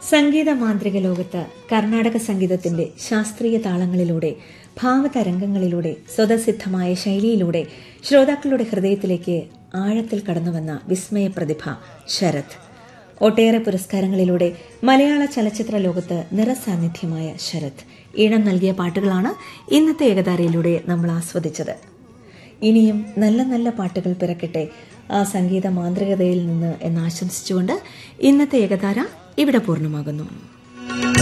സംഗീത മാന്ത്രിക ലോകത്ത് കർണാടക സംഗീതത്തിന്റെ ശാസ്ത്രീയ താളങ്ങളിലൂടെ ഭാവതരംഗങ്ങളിലൂടെ സ്വതസിദ്ധമായ ശൈലിയിലൂടെ ശ്രോതാക്കളുടെ ഹൃദയത്തിലേക്ക് ആഴത്തിൽ കടന്നുവന്ന വിസ്മയ പ്രതിഭ ശരത് ഒട്ടേറെ പുരസ്കാരങ്ങളിലൂടെ മലയാള ചലച്ചിത്ര ലോകത്ത് നിറസാന്നിധ്യമായ ശരത് ഈണം നൽകിയ പാട്ടുകളാണ് ഇന്നത്തെ ഏകതാരയിലൂടെ നമ്മൾ ആസ്വദിച്ചത് ഇനിയും നല്ല നല്ല പാട്ടുകൾ പിറക്കട്ടെ ആ സംഗീത മാന്ത്രികതയിൽ നിന്ന് എന്ന് ആശംസിച്ചുകൊണ്ട് ഇന്നത്തെ ഏകതാര ഇവിടെ പൂർണ്ണമാകുന്നു